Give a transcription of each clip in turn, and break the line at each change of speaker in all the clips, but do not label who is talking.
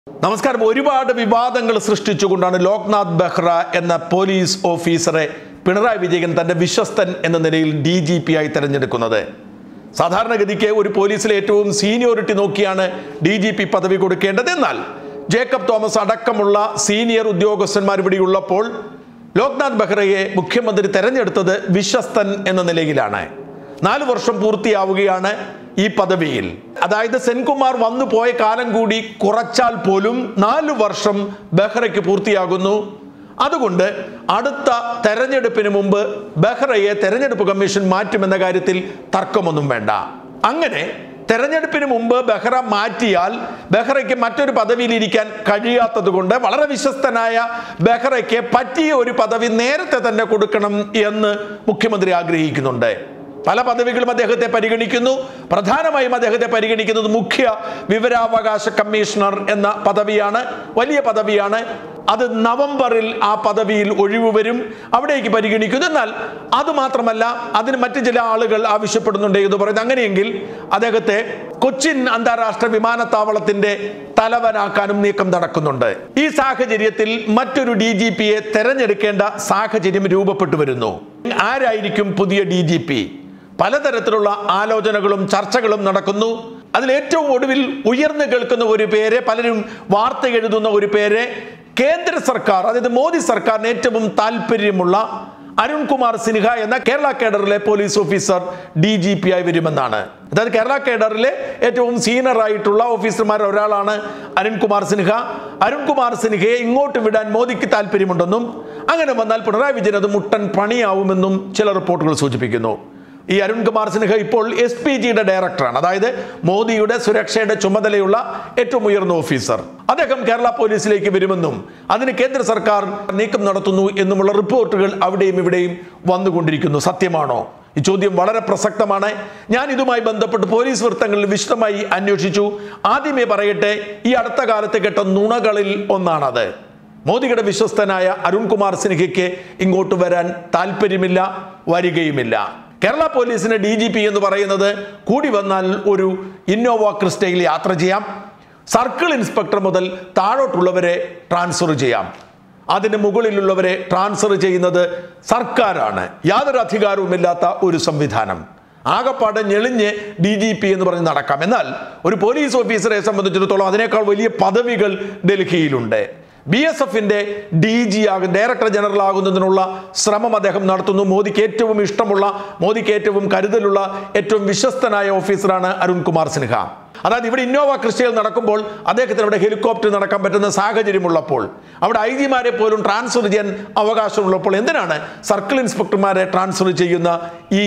നമസ്കാരം ഒരുപാട് വിവാദങ്ങൾ സൃഷ്ടിച്ചുകൊണ്ടാണ് ലോക്നാഥ് ബെഹ്റ എന്ന പോലീസ് ഓഫീസറെ പിണറായി വിജയൻ തന്റെ വിശ്വസ്തൻ എന്ന നിലയിൽ ഡി ജി പി ആയി തെരഞ്ഞെടുക്കുന്നത് സാധാരണഗതിക്ക് ഒരു പോലീസിലെ ഏറ്റവും സീനിയോറിറ്റി നോക്കിയാണ് ഡി ജി പി പദവി കൊടുക്കേണ്ടത് എന്നാൽ ജേക്കബ് തോമസ് അടക്കമുള്ള സീനിയർ ഉദ്യോഗസ്ഥന്മാർ ഇവിടെ ഉള്ളപ്പോൾ ലോക്നാഥ് ബെഹ്റയെ മുഖ്യമന്ത്രി തെരഞ്ഞെടുത്തത് വിശ്വസ്തൻ എന്ന നിലയിലാണ് നാല് വർഷം പൂർത്തിയാവുകയാണ് ഈ പദവിയിൽ അതായത് സെൻകുമാർ വന്നു പോയ കാലം കൂടി കുറച്ചാൽ പോലും നാല് വർഷം ബെഹ്റയ്ക്ക് പൂർത്തിയാകുന്നു അതുകൊണ്ട് അടുത്ത തെരഞ്ഞെടുപ്പിന് മുമ്പ് ബെഹ്റയെ തെരഞ്ഞെടുപ്പ് കമ്മീഷൻ മാറ്റുമെന്ന കാര്യത്തിൽ തർക്കമൊന്നും വേണ്ട അങ്ങനെ തെരഞ്ഞെടുപ്പിന് മുമ്പ് ബെഹ്റ മാറ്റിയാൽ ബെഹ്റയ്ക്ക് മറ്റൊരു പദവിയിൽ ഇരിക്കാൻ കഴിയാത്തത് കൊണ്ട് വളരെ വിശ്വസ്തനായ ബെഹ്റയ്ക്ക് പറ്റിയ ഒരു പദവി നേരത്തെ തന്നെ കൊടുക്കണം എന്ന് മുഖ്യമന്ത്രി ആഗ്രഹിക്കുന്നുണ്ട് പല പദവികളും അദ്ദേഹത്തെ പരിഗണിക്കുന്നു പ്രധാനമായും അദ്ദേഹത്തെ പരിഗണിക്കുന്നത് മുഖ്യ വിവരാവകാശ കമ്മീഷണർ എന്ന പദവിയാണ് വലിയ പദവിയാണ് അത് നവംബറിൽ ആ പദവിയിൽ ഒഴിവ് വരും അവിടേക്ക് പരിഗണിക്കുന്നു എന്നാൽ അത് മാത്രമല്ല അതിന് മറ്റു ചില ആളുകൾ ആവശ്യപ്പെടുന്നുണ്ട് എന്ന് പറയുന്നത് അങ്ങനെയെങ്കിൽ അദ്ദേഹത്തെ കൊച്ചിൻ അന്താരാഷ്ട്ര വിമാനത്താവളത്തിന്റെ തലവനാക്കാനും നീക്കം നടക്കുന്നുണ്ട് ഈ സാഹചര്യത്തിൽ മറ്റൊരു ഡി ജി പിയെ തെരഞ്ഞെടുക്കേണ്ട സാഹചര്യം രൂപപ്പെട്ടു വരുന്നു ആരായിരിക്കും പുതിയ ഡി ജി പി പലതരത്തിലുള്ള ആലോചനകളും ചർച്ചകളും നടക്കുന്നു അതിൽ ഏറ്റവും ഒടുവിൽ ഉയർന്നു കേൾക്കുന്ന ഒരു പേര് പലരും വാർത്ത എഴുതുന്ന ഒരു പേര് കേന്ദ്ര സർക്കാർ അതായത് മോദി സർക്കാരിന് ഏറ്റവും താല്പര്യമുള്ള അരുൺകുമാർ സിൻഹ എന്ന കേരള കേഡറിലെ police officer D G P ആയി വരുമെന്നാണ് അതായത് കേരള കേഡറിലെ ഏറ്റവും സീനിയർ ആയിട്ടുള്ള ഓഫീസർമാരിൽ ഒരാളാണ് അരുൺകുമാർ സിൻഹ അരുൺകുമാർ സിൻഹയെ ഇങ്ങോട്ട് വിടാൻ മോദിക്ക് താല്പര്യമുണ്ടെന്നും അങ്ങനെ വന്നാൽ പിണറായി വിജയൻ അത് മുട്ടൻ പണിയാവുമെന്നും ചില റിപ്പോർട്ടുകൾ സൂചിപ്പിക്കുന്നു ഈ അരുൺകുമാർ സിൻഹ ഇപ്പോൾ എസ് പി ജിയുടെ ഡയറക്ടറാണ് അതായത് മോദിയുടെ സുരക്ഷയുടെ ചുമതലയുള്ള ഏറ്റവും ഉയർന്ന ഓഫീസർ അദ്ദേഹം കേരള പോലീസിലേക്ക് വരുമെന്നും അതിന് കേന്ദ്ര സർക്കാർ നീക്കം നടത്തുന്നു എന്നുമുള്ള റിപ്പോർട്ടുകൾ അവിടെയും ഇവിടെയും വന്നുകൊണ്ടിരിക്കുന്നു സത്യമാണോ ഈ ചോദ്യം വളരെ പ്രസക്തമാണ് ഞാൻ ഇതുമായി ബന്ധപ്പെട്ട് പോലീസ് വൃത്തങ്ങളിൽ വിശദമായി അന്വേഷിച്ചു ആദ്യമേ പറയട്ടെ ഈ അടുത്ത കാലത്ത് കേട്ട നുണകളിൽ ഒന്നാണത് മോദിയുടെ വിശ്വസ്തനായ അരുൺകുമാർ സിൻഹയ്ക്ക് ഇങ്ങോട്ട് വരാൻ താല്പര്യമില്ല വരികയുമില്ല കേരള പോലീസിന് ഡി ജി പി എന്ന് പറയുന്നത് കൂടി വന്നാൽ ഒരു ഇന്നോവ ക്രിസ്റ്റയിൽ യാത്ര ചെയ്യാം സർക്കിൾ ഇൻസ്പെക്ടർ മുതൽ താഴോട്ടുള്ളവരെ ട്രാൻസ്ഫർ ചെയ്യാം അതിന് മുകളിലുള്ളവരെ ട്രാൻസ്ഫർ ചെയ്യുന്നത് സർക്കാരാണ് യാതൊരു അധികാരവുമില്ലാത്ത ഒരു സംവിധാനം ആകപ്പാടെ ഞെളിഞ്ഞ് ഡി ജി പി എന്ന് പറഞ്ഞ് നടക്കാം എന്നാൽ ഒരു പോലീസ് ഓഫീസറെ സംബന്ധിച്ചിടത്തോളം അതിനേക്കാൾ വലിയ പദവികൾ ഡൽഹിയിലുണ്ട് ബി എസ് എഫിന്റെ ഡി ജി ആകും ഡയറക്ടർ ജനറൽ ആകുന്നതിനുള്ള ശ്രമം അദ്ദേഹം നടത്തുന്നു മോദിക്ക് ഏറ്റവും ഇഷ്ടമുള്ള മോദിക്ക് ഏറ്റവും കരുതലുള്ള ഏറ്റവും വിശ്വസ്തനായ ഓഫീസറാണ് അരുൺകുമാർ സിൻഹ അതായത് ഇവിടെ ഇന്നോവ ക്രിസ്റ്റയിൽ നടക്കുമ്പോൾ അദ്ദേഹത്തിന് അവിടെ ഹെലികോപ്റ്റർ നടക്കാൻ പറ്റുന്ന സാഹചര്യമുള്ളപ്പോൾ അവിടെ ഐ ജിമാരെ പോലും ട്രാൻസ്ഫർ ചെയ്യാൻ അവകാശമുള്ളപ്പോൾ എന്തിനാണ് സർക്കിൾ ഇൻസ്പെക്ടർമാരെ ട്രാൻസ്ഫർ ചെയ്യുന്ന ഈ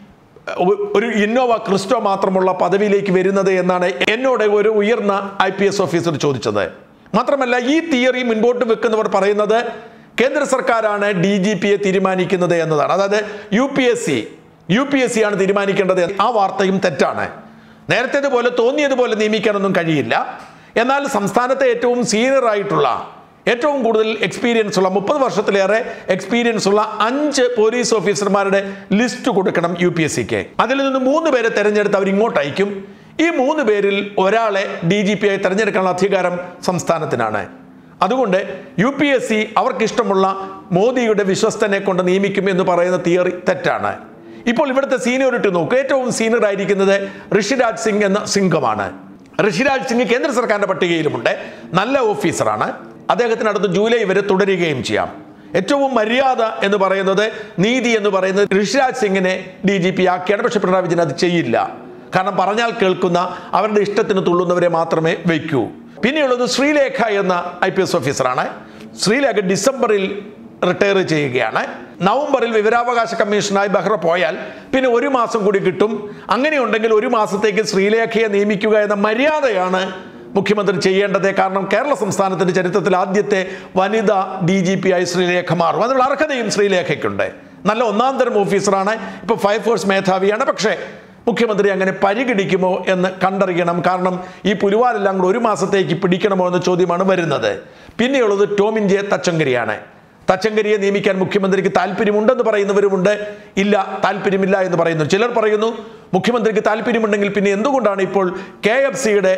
ഒ- ഒരു ഇന്നോവ ക്രിസ്റ്റോ മാത്രമുള്ള പദവിയിലേക്ക് വരുന്നത് എന്നാണ് എന്നോട് ഒരു ഉയർന്ന ഐ പി എസ് ഓഫീസർ ചോദിച്ചത് മാത്രമല്ല ഈ തിയറി മുൻപോട്ട് വെക്കുന്നവർ പറയുന്നത് കേന്ദ്ര സർക്കാരാണ് ഡി ജി പിയെ തീരുമാനിക്കുന്നത് എന്നതാണ് അതായത് U P S C U P S C ആണ് തീരുമാനിക്കേണ്ടത് ആ വാർത്തയും തെറ്റാണ് നേരത്തേതുപോലെ തോന്നിയതുപോലെ നിയമിക്കാനൊന്നും കഴിയില്ല എന്നാൽ സംസ്ഥാനത്തെ ഏറ്റവും സീനിയർ ആയിട്ടുള്ള ഏറ്റവും കൂടുതൽ എക്സ്പീരിയൻസ് ഉള്ള മുപ്പത് വർഷത്തിലേറെ എക്സ്പീരിയൻസ് ഉള്ള അഞ്ച് പോലീസ് ഓഫീസർമാരുടെ ലിസ്റ്റ് കൊടുക്കണം യു പി എസ് സിക്ക് അതിൽ നിന്ന് മൂന്ന് പേരെ തെരഞ്ഞെടുത്ത് അവർ ഇങ്ങോട്ട് അയക്കും ഈ മൂന്ന് പേരിൽ ഒരാളെ ഡി ജി പി ആയി തെരഞ്ഞെടുക്കാനുള്ള അധികാരം സംസ്ഥാനത്തിനാണ് അതുകൊണ്ട് യു പി എസ് സി അവർക്കിഷ്ടമുള്ള മോദിയുടെ വിശ്വസ്തനെ കൊണ്ട് നിയമിക്കും എന്ന് പറയുന്ന തിയറി തെറ്റാണ് ഇപ്പോൾ ഇവിടുത്തെ സീനിയോറിറ്റി നോക്കൂ ഏറ്റവും സീനിയർ ആയിരിക്കുന്നത് ഋഷിരാജ് സിംഗ് എന്ന സിംഗമാണ് ഋഷിരാജ് സിംഗ് കേന്ദ്ര സർക്കാരിന്റെ പട്ടികയിലുമുണ്ട് നല്ല ഓഫീസറാണ് അദ്ദേഹത്തിനടുത്ത് ജൂലൈ വരെ തുടരുകയും ചെയ്യാം ഏറ്റവും മര്യാദ എന്ന് പറയുന്നത് നീതി എന്ന് പറയുന്നത് ഋഷിരാജ് സിംഗിനെ ഡി ജി പി ആക്കിയാണ് പക്ഷെ പിണറായി വിജയൻ അത് ചെയ്യില്ല കാരണം പറഞ്ഞാൽ കേൾക്കുന്ന അവരുടെ ഇഷ്ടത്തിന് തുള്ളുന്നവരെ മാത്രമേ വയ്ക്കൂ പിന്നെയുള്ളത് ശ്രീലേഖ എന്ന ഐ പി എസ് ഓഫീസറാണ് ശ്രീലേഖ ഡിസംബറിൽ റിട്ടയർ ചെയ്യുകയാണ് നവംബറിൽ വിവരാവകാശ കമ്മീഷനായി ബെഹ്റ പോയാൽ പിന്നെ ഒരു മാസം കൂടി കിട്ടും അങ്ങനെയുണ്ടെങ്കിൽ ഒരു മാസത്തേക്ക് ശ്രീലേഖയെ നിയമിക്കുക എന്ന മര്യാദയാണ് മുഖ്യമന്ത്രി ചെയ്യേണ്ടത് കാരണം കേരള സംസ്ഥാനത്തിന്റെ ചരിത്രത്തിൽ ആദ്യത്തെ വനിതാ ഡി ജി പി ആയി ശ്രീലേഖ മാറും അതിനുള്ള അർഹതയും ശ്രീലേഖയ്ക്കുണ്ട് നല്ല ഒന്നാം തരം ഓഫീസറാണ് ഇപ്പോൾ ഫയർഫോഴ്സ് മേധാവിയാണ് പക്ഷേ മുഖ്യമന്ത്രി അങ്ങനെ പരിഗണിക്കുമോ എന്ന് കണ്ടറിയണം കാരണം ഈ പുലിവാലെല്ലാം കൂടെ ഒരു മാസത്തേക്ക് പിടിക്കണമോ എന്ന ചോദ്യമാണ് വരുന്നത് പിന്നെയുള്ളത് ടോമിൻ ജെ തച്ചങ്കരിയാണ് തച്ചങ്കരിയെ നിയമിക്കാൻ മുഖ്യമന്ത്രിക്ക് താല്പര്യമുണ്ടെന്ന് പറയുന്നവരുമുണ്ട് ഇല്ല താല്പര്യമില്ല എന്ന് പറയുന്നു ചിലർ പറയുന്നു മുഖ്യമന്ത്രിക്ക് താല്പര്യമുണ്ടെങ്കിൽ പിന്നെ എന്തുകൊണ്ടാണ് ഇപ്പോൾ കെ എഫ് സിയുടെ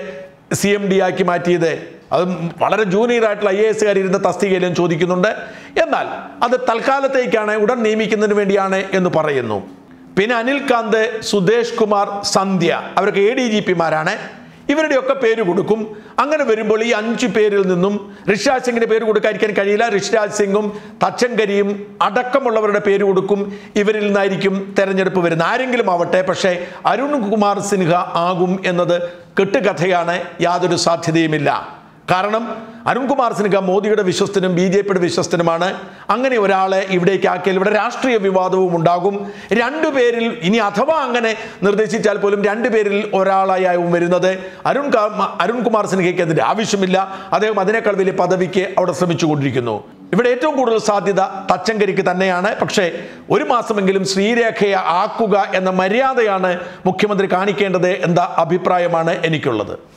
സി എം ഡി ആക്കി മാറ്റിയത് അത് വളരെ ജൂനിയർ ആയിട്ടുള്ള ഐ എ എസുകാർ ഇരുന്ന തസ്തികയിലും ചോദിക്കുന്നുണ്ട് എന്നാൽ അത് തൽക്കാലത്തേക്കാണ് ഉടൻ നിയമിക്കുന്നതിന് വേണ്ടിയാണ് എന്ന് പറയുന്നു പിന്നെ അനിൽകാന്ത് സുദേശ് കുമാർ സന്ധ്യ അവരൊക്കെ എ ഡി ജി പിമാരാണ് ഇവരുടെയൊക്കെ പേര് കൊടുക്കും അങ്ങനെ വരുമ്പോൾ ഈ അഞ്ചു പേരിൽ നിന്നും ഋഷിരാജ് സിംഗിന്റെ പേര് കൊടുക്കാതിരിക്കാൻ കഴിയില്ല ഋഷിരാജ് സിംഗും തച്ചങ്കരിയും അടക്കമുള്ളവരുടെ പേര് കൊടുക്കും ഇവരിൽ നിന്നായിരിക്കും തെരഞ്ഞെടുപ്പ് വരുന്നത് ആരെങ്കിലും ആവട്ടെ പക്ഷേ അരുൺ കുമാർ സിൻഹ ആകും എന്നത് കെട്ടുകഥയാണ് യാതൊരു സാധ്യതയുമില്ല കാരണം അരുൺകുമാർ സിൻഹ മോദിയുടെ വിശ്വസ്തനും ബി ജെ പിയുടെ വിശ്വസ്തനുമാണ് അങ്ങനെ ഒരാളെ ഇവിടേക്ക് ആക്കിയാൽ ഇവിടെ രാഷ്ട്രീയ വിവാദവും ഉണ്ടാകും രണ്ടുപേരിൽ ഇനി അഥവാ അങ്ങനെ നിർദ്ദേശിച്ചാൽ പോലും രണ്ടുപേരിൽ ഒരാളായാവും വരുന്നത് അരുൺ കാ- അരുൺകുമാർ സിൻഹയ്ക്ക് അതിൻ്റെ ആവശ്യമില്ല അദ്ദേഹം അതിനേക്കാൾ വലിയ പദവിക്ക് അവിടെ ശ്രമിച്ചുകൊണ്ടിരിക്കുന്നു ഇവിടെ ഏറ്റവും കൂടുതൽ സാധ്യത തച്ചങ്കരിക്ക് തന്നെയാണ് പക്ഷേ ഒരു മാസമെങ്കിലും ശ്രീരേഖയെ ആക്കുക എന്ന മര്യാദയാണ് മുഖ്യമന്ത്രി കാണിക്കേണ്ടത് എന്ന അഭിപ്രായമാണ് എനിക്കുള്ളത്